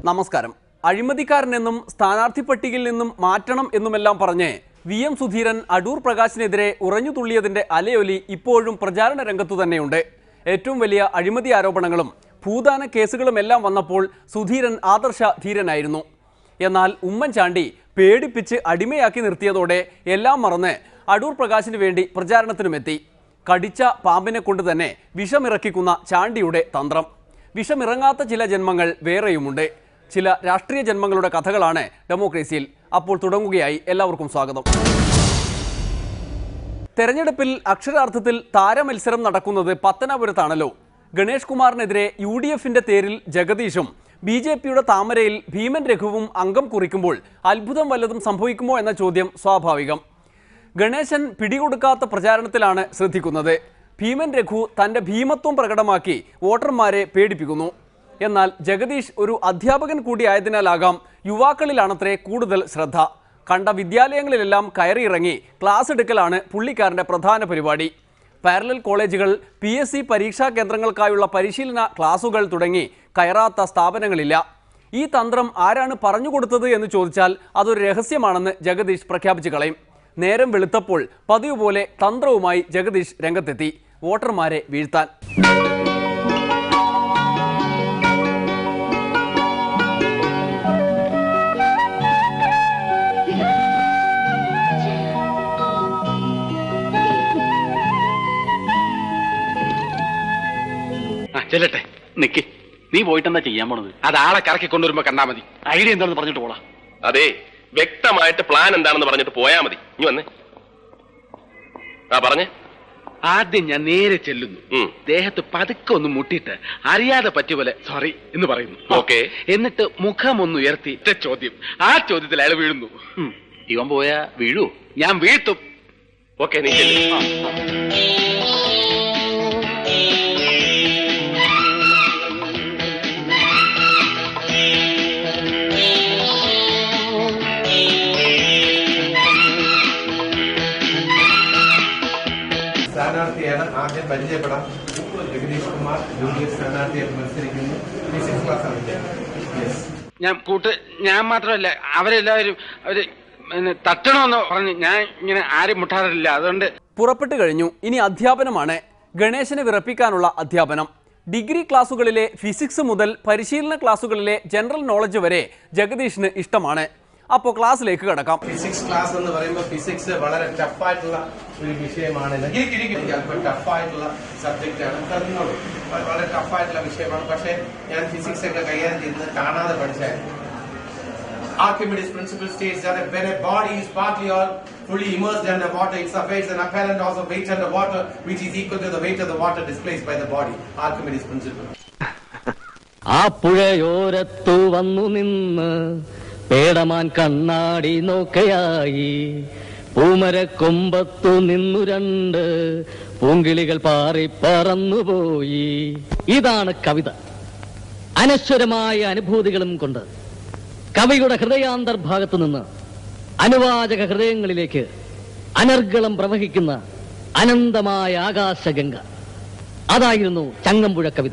നമസ്കാരം അഴിമതിക്കാരനെന്നും സ്ഥാനാർത്ഥി പട്ടികയിൽ നിന്നും മാറ്റണം എന്നുമെല്ലാം പറഞ്ഞ് വി എം സുധീരൻ അടൂർ പ്രകാശിനെതിരെ ഉറഞ്ഞു തുള്ളിയതിന്റെ അലയൊലി ഇപ്പോഴും പ്രചാരണ രംഗത്തു തന്നെയുണ്ട് ഏറ്റവും വലിയ അഴിമതി ആരോപണങ്ങളും ഭൂദാന കേസുകളുമെല്ലാം വന്നപ്പോൾ സുധീരൻ ആദർശ ധീരനായിരുന്നു എന്നാൽ ഉമ്മൻചാണ്ടി പേടിപ്പിച്ച് അടിമയാക്കി നിർത്തിയതോടെ എല്ലാം മറന്ന് അടൂർ പ്രകാശിന് വേണ്ടി പ്രചാരണത്തിനുമെത്തി കടിച്ച പാമ്പിനെ കൊണ്ട് തന്നെ വിഷമിറക്കിക്കുന്ന ചാണ്ടിയുടെ തന്ത്രം വിഷമിറങ്ങാത്ത ചില ജന്മങ്ങൾ വേറെയുമുണ്ട് ചില രാഷ്ട്രീയ ജന്മങ്ങളുടെ കഥകളാണ് ഡെമോക്രസിയിൽ അപ്പോൾ തുടങ്ങുകയായി എല്ലാവർക്കും സ്വാഗതം തെരഞ്ഞെടുപ്പിൽ അക്ഷരാർത്ഥത്തിൽ താരമത്സരം നടക്കുന്നത് പത്തനാപുരത്താണല്ലോ ഗണേഷ് കുമാറിനെതിരെ യു ഡി എഫിന്റെ തേരിൽ ജഗദീഷും ബി ജെ പിയുടെ താമരയിൽ ഭീമൻ രഘുവും അംഗം കുറിക്കുമ്പോൾ അത്ഭുതം വല്ലതും സംഭവിക്കുമോ എന്ന ചോദ്യം സ്വാഭാവികം ഗണേശൻ പിടികൊടുക്കാത്ത പ്രചാരണത്തിലാണ് ശ്രദ്ധിക്കുന്നത് ഭീമൻ രഘു തന്റെ ഭീമത്വം പ്രകടമാക്കി വോട്ടർമാരെ പേടിപ്പിക്കുന്നു എന്നാൽ ജഗദീഷ് ഒരു അധ്യാപകൻ കൂടിയായതിനാലാകാം യുവാക്കളിലാണത്രേ കൂടുതൽ ശ്രദ്ധ കണ്ട വിദ്യാലയങ്ങളിലെല്ലാം കയറിയിറങ്ങി ക്ലാസ് എടുക്കലാണ് പുള്ളിക്കാരന്റെ പ്രധാന പരിപാടി പാരലൽ കോളേജുകൾ പി എസ് സി പരീക്ഷാ കേന്ദ്രങ്ങൾക്കായുള്ള പരിശീലന ക്ലാസുകൾ തുടങ്ങി കയറാത്ത സ്ഥാപനങ്ങളില്ല ഈ തന്ത്രം ആരാണ് പറഞ്ഞുകൊടുത്തത് എന്ന് ചോദിച്ചാൽ അതൊരു രഹസ്യമാണെന്ന് ജഗദീഷ് പ്രഖ്യാപിച്ചു കളയും നേരം വെളുത്തപ്പോൾ പതിവ് പോലെ തന്ത്രവുമായി ജഗദീഷ് രംഗത്തെത്തി വോട്ടർമാരെ വീഴ്ത്താൻ ആ, ചെല്ലട്ടെ നിക്ക് നീ പോയിട്ട് എന്താ ചെയ്യാൻ പോണത് അത് ആളെ കറക്കി കൊണ്ടുവരുമ്പോ കണ്ടാ മതി ഐഡിയ എന്താണെന്ന് പറഞ്ഞിട്ട് പോടാ അതെ വ്യക്തമായിട്ട് പ്ലാൻ എന്താണെന്ന് പറഞ്ഞിട്ട് പോയാ മതി ഇനി വന്നേ ആ പറഞ്ഞേ ആദ്യം ഞാൻ നേരെ ചെല്ലുന്നു ഉം. ദേഹത്ത് പതുക്കെ ഒന്ന് മുട്ടിയിട്ട് അറിയാതെ പറ്റിയ പോലെ സോറി എന്ന് പറയുന്നു ഓക്കേ. എന്നിട്ട് മുഖം ഒന്ന് ഉയർത്തി ഒറ്റ ചോദ്യം ആ ചോദ്യത്തിൽ അയാൾ വീഴുന്നു ഉം. ഇവൻ പോയാ വീഴൂ ഞാൻ വീഴ്ത്തും ഓക്കെ നീ ചെല്ല്. സ്ഥാനാർത്ഥിയാണ് ആദ്യം പരിചയപ്പെടാം Jagadish Kumar U D F സ്ഥാനാർത്ഥിയായിട്ട് മത്സരിക്കുന്നു ഫിസിക്സ് ക്ലാസ്സാണ് യെസ് ഞാൻ കൂട്ട് ഞാൻ മാത്രമല്ല അവരെല്ലാവരും അവര് പിന്നെ തട്ടണമെന്ന് പറഞ്ഞ് ഞാൻ ഇങ്ങനെ ആരും മുട്ടാറില്ല അതുകൊണ്ട് പുറപ്പെട്ടു കഴിഞ്ഞു ഇനി അധ്യാപനമാണ് ഗണേശനെ വിറപ്പിക്കാനുള്ള അധ്യാപനം ഡിഗ്രി ക്ലാസുകളിലെ ഫിസിക്സ് മുതൽ പരിശീലന ക്ലാസുകളിലെ ജനറൽ നോളജ് വരെ ജഗദീഷിന് ഇഷ്ടമാണ് അപ്പോൾ ക്ലാസ്സിലേക്ക് കടക്കാം ഫിസിക്സ് ക്ലാസ് എന്ന് പറയുമ്പോൾ ഫിസിക്സ് വളരെ ടഫായിട്ടുള്ള ഒരു വിഷയമാണ് ഇത്. എനിക്ക് അല്പം ടഫായിട്ടുള്ള സബ്ജക്റ്റ് ആണ് തന്നോളൂ വ- വളരെ ടഫായിട്ടുള്ള വിഷയമാണ് പക്ഷേ ഞാൻ ഫിസിക്സ് ഒക്കെ കൈകാര്യം ചെയ്യുന്നത് കാണാതെ പഠിച്ചായിരുന്നു Archimedes' principle states that when a body is partly or fully immersed under water, it suffers an apparent loss of weight under water, which is equal to the weight of the water displaced by the body. Archimedes' principle. ആ പുഴയോരത്തു വന്നു നിന്ന് പേടമാൻ കണ്ണാടി നോക്കയായി പൂമരക്കൊമ്പത്തു നിന്നു രണ്ട് പൂങ്കിളികൾ പാറി പറന്നുപോയി ഇതാണ് കവിത അനശ്വരമായ അനുഭൂതികളും കൊണ്ട് കവിയുടെ ഹൃദയാന്തർഭാഗത്തു നിന്ന് അനുവാചക ഹൃദയങ്ങളിലേക്ക് അനർഗളം പ്രവഹിക്കുന്ന അനന്തമായ ആകാശഗംഗ അതായിരുന്നു ചങ്ങമ്പുഴ കവിത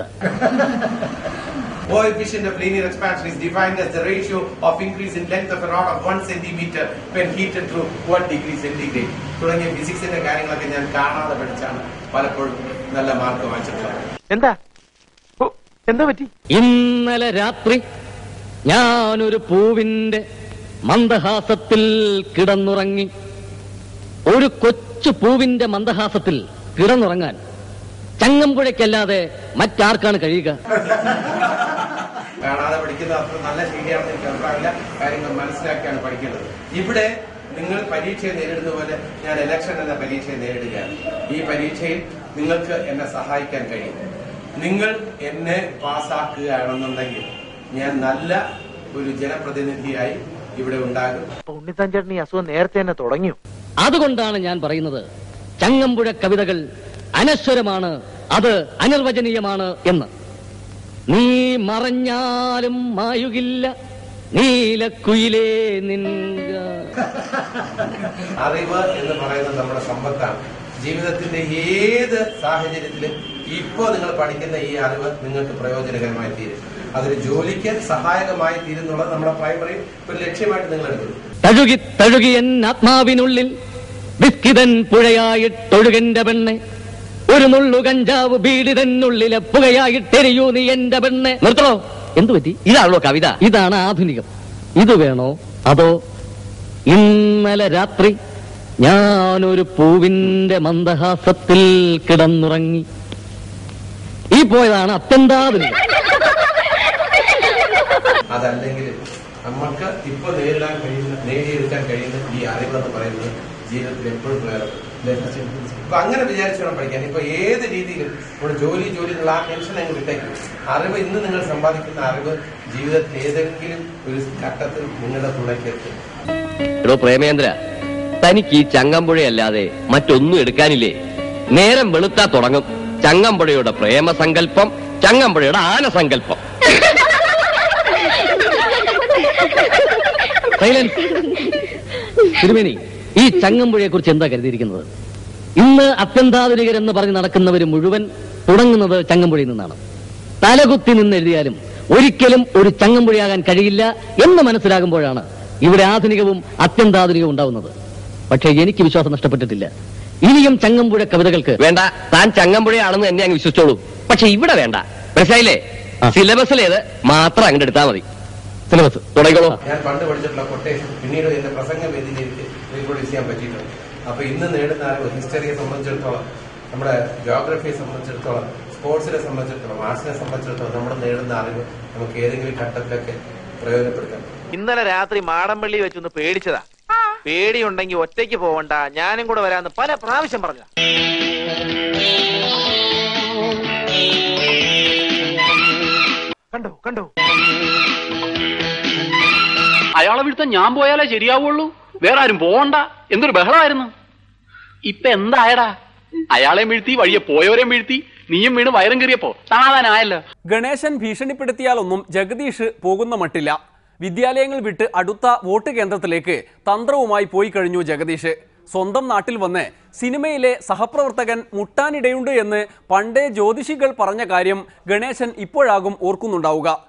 Coefficient of linear expansion is defined as the ratio of increase in length of a rod of 1 centimeter when heated through 1 degree centigrade. തുടങ്ങിയ ഫിസിക്സിന്റെ കാര്യങ്ങളൊക്കെ ഞാൻ കാണാതെ പഠിച്ചാണ് പലപ്പോഴും നല്ല മാർക്ക് വാങ്ങിച്ചിട്ടുള്ളത് എന്താ ഓ, എന്താ പറ്റി ഇന്നലെ രാത്രി ഞാനൊരു പൂവിന്റെ മന്ദഹാസത്തിൽ കിടന്നുറങ്ങി ഒരു കൊച്ചു പൂവിന്റെ മന്ദഹാസത്തിൽ കിടന്നുറങ്ങാൻ ചങ്ങമ്പുഴയ്ക്കല്ലാതെ മറ്റാർക്കാണ് കഴിയുക കാണാതെ പഠിക്കുന്നത് അത്ര നല്ല ശൈലിയാണെന്ന് എനിക്ക് അഭിപ്രായമില്ല കാര്യങ്ങൾ മനസ്സിലാക്കിയാണ് പഠിക്കേണ്ടത് ഇവിടെ നിങ്ങൾ പരീക്ഷയെ നേരിടുന്ന പോലെ ഞാൻ ഇലക്ഷൻ എന്ന പരീക്ഷയെ നേരിടുകയാണ് ഈ പരീക്ഷയിൽ നിങ്ങൾക്ക് എന്നെ സഹായിക്കാൻ കഴിയും നിങ്ങൾ എന്നെ പാസ്സാക്കുകയാണെന്നുണ്ടെങ്കിൽ ഞാൻ നല്ല ഒരു ജനപ്രതിനിധിയായി ഇവിടെ ഉണ്ടാകും ഉണ്ണിത്താൻ ചേട്ടൻ ഈ അസുഖം നേരത്തെ തന്നെ തുടങ്ങിയോ അതുകൊണ്ടാണ് ഞാൻ പറയുന്നത് ചങ്ങമ്പുഴ കവിതകൾ അനശ്വരമാണ് അത് അനിർവചനീയമാണ് എന്ന് നീ മറഞ്ഞാലും മായുകില്ല നീലക്കുയിലേ നിൻക അറിവ് എന്ന് പറയുന്നത് നമ്മുടെ സമ്പത്താണ് ജീവിതത്തിന്റെ ഏത് സാഹചര്യത്തിലും ഇപ്പോ നിങ്ങൾ പഠിക്കുന്ന ഈ അറിവ് നിങ്ങൾക്ക് പ്രയോജനകരമായി തീരും അതൊരു ജോലിക്ക് സഹായകമായി തീരുന്നുള്ളത് നമ്മുടെ പ്രൈമറി ഒരു ലക്ഷ്യമായിട്ട് നിങ്ങൾ എടുക്കുന്നു തഴുകി തഴുകി എൻ ആത്മാവിനുള്ളിൽ വിസ്കിതൻ പുഴയായിട്ടൊഴുകന്റെ പെണ്ണെ ഒരു നുള്ളു കഞ്ചാവ് ബീഡിതനുള്ളിലെ പുകയായിട്ടെരിയൂ നീ എന്റെ പെണ്ണെ നിർത്തണോ എന്തു പറ്റി ഇതാണല്ലോ കവിത ഇതാണ് ആധുനികം ഇത് വേണോ അതോ ഇന്നലെ രാത്രി ഞാനൊരു പൂവിന്റെ മന്ദഹാസത്തിൽ കിടന്നുറങ്ങി ഈ പോയതാണ് അത്യന്താധുനികം അതല്ലെങ്കിൽ നമ്മൾക്ക് ഇപ്പൊ നേരിടാൻ കഴിയുന്ന നേടിയെടുക്കാൻ കഴിയുന്ന ഈ അറിവെന്ന് പറയുന്നത് ജീവിതത്തിൽ എപ്പോഴും പ്രയോജനം അപ്പൊ അങ്ങനെ വിചാരിച്ചു വേണം പഠിക്കാൻ ഇപ്പൊ ഏത് രീതിയിലും നമ്മുടെ ജോലി ജോലി എന്നുള്ള ആ ടെൻഷൻ അങ്ങ് വിട്ടേക്കും അറിവ് ഇന്ന് നിങ്ങൾ സമ്പാദിക്കുന്ന അറിവ് ജീവിതത്തിൽ ഏതെങ്കിലും ഒരു ഘട്ടത്തിൽ നിങ്ങളുടെ തുണയ്ക്ക് എത്തും എടോ പ്രേമേന്ദ്ര തനിക്ക് ഈ ചങ്ങമ്പുഴയല്ലാതെ മറ്റൊന്നും എടുക്കാനില്ലേ നേരം വെളുത്താ തുടങ്ങും ചങ്ങമ്പുഴയുടെ പ്രേമസങ്കല്പം ചങ്ങമ്പുഴയുടെ ആനസങ്കല്പം സൈലൻസ് തിരുമേനി ഈ ചങ്ങമ്പുഴയെ കുറിച്ച് എന്താ കരുതിയിരിക്കുന്നത് ഇന്ന് അത്യന്താധുനികരെന്ന് പറഞ്ഞ് നടക്കുന്നവർ മുഴുവൻ തുടങ്ങുന്നത് ചങ്ങമ്പുഴയിൽ നിന്നാണ് തലകുത്തി നിന്ന് എഴുതിയാലും ഒരിക്കലും ഒരു ചങ്ങമ്പുഴയാകാൻ കഴിയില്ല എന്ന് മനസ്സിലാകുമ്പോഴാണ് ഇവിടെ ആധുനികവും അത്യന്താധുനികവും ഉണ്ടാവുന്നത് പക്ഷേ എനിക്ക് വിശ്വാസം നഷ്ടപ്പെട്ടിട്ടില്ല ഇനിയും ചങ്ങമ്പുഴ കവിതകൾക്ക് വേണ്ട താൻ ചങ്ങമ്പുഴയാണെന്ന് എന്നെ അങ്ങ് വിശ്വസിച്ചോളൂ പക്ഷെ ഇവിടെ വേണ്ട മനസ്സിലായില്ലേ ആ. സിലബസിലേത് മാത്രം അങ്ങോട്ട് എടുത്താൽ മതി സിലബസ് തുടങ്ങിക്കോളൂ ഞാൻ പണ്ട് പഠിച്ചിട്ടുള്ള കൊട്ടേഷൻ പിന്നീട് എന്റെ പ്രസംഗ വേദിയിലേക്ക് റീപ്രൊഡ്യൂസ് ചെയ്യാൻ പറ്റിയിട്ടുണ്ട് അപ്പൊ ഇന്ന് നേടുന്ന അറിവ് ഹിസ്റ്ററിയെ സംബന്ധിച്ചിടത്തോളം നമ്മുടെ ജോഗ്രഫിയെ സംബന്ധിച്ചിടത്തോളം സ്പോർട്സിനെ സംബന്ധിച്ചിടത്തോളം ആർട്സിനെ സംബന്ധിച്ചിടത്തോളം നമ്മൾ നേടുന്ന അറിവ് നമുക്ക് ഏതെങ്കിലും ഘട്ടത്തിലൊക്കെ പ്രയോജനപ്പെടുത്താം ഇന്നലെ രാത്രി മാടമ്പള്ളി വെച്ചൊന്ന് പേടിച്ചതാ പേടിയുണ്ടെങ്കിൽ ഒറ്റയ്ക്ക് പോവണ്ട ഞാനും കൂടെ വരാന്ന് പല പ്രാവശ്യം പറഞ്ഞ കണ്ടോ കണ്ടോ അയാളെ വീഴ്ത്താൻ ഞാൻ പോയാലേ ശരിയാവുള്ളൂ വേറെ ആരും പോവണ്ട എന്തൊരു ബഹളമായിരുന്നു ഇപ്പൊ എന്തായടാ അയാളെ വീഴ്ത്തി വഴിയെ പോയവരെയും വീഴ്ത്തി നീയും വീണ് വയറും കയറിയപ്പോ സമാധാനമായല്ലോ ഗണേശൻ ഭീഷണിപ്പെടുത്തിയാലൊന്നും ജഗദീഷ് പോകുന്ന മട്ടില്ല വിദ്യാലയങ്ങൾ വിട്ട് അടുത്ത വോട്ട് കേന്ദ്രത്തിലേക്ക് തന്ത്രവുമായി പോയി കഴിഞ്ഞു ജഗദീഷ് സ്വന്തം നാട്ടിൽ വന്ന് സിനിമയിലെ സഹപ്രവർത്തകൻ മുട്ടാനിടയുണ്ട് എന്ന് പണ്ടേ ജ്യോതിഷികൾ പറഞ്ഞ കാര്യം ഗണേശൻ ഇപ്പോഴാകും ഓർക്കുന്നുണ്ടാവുക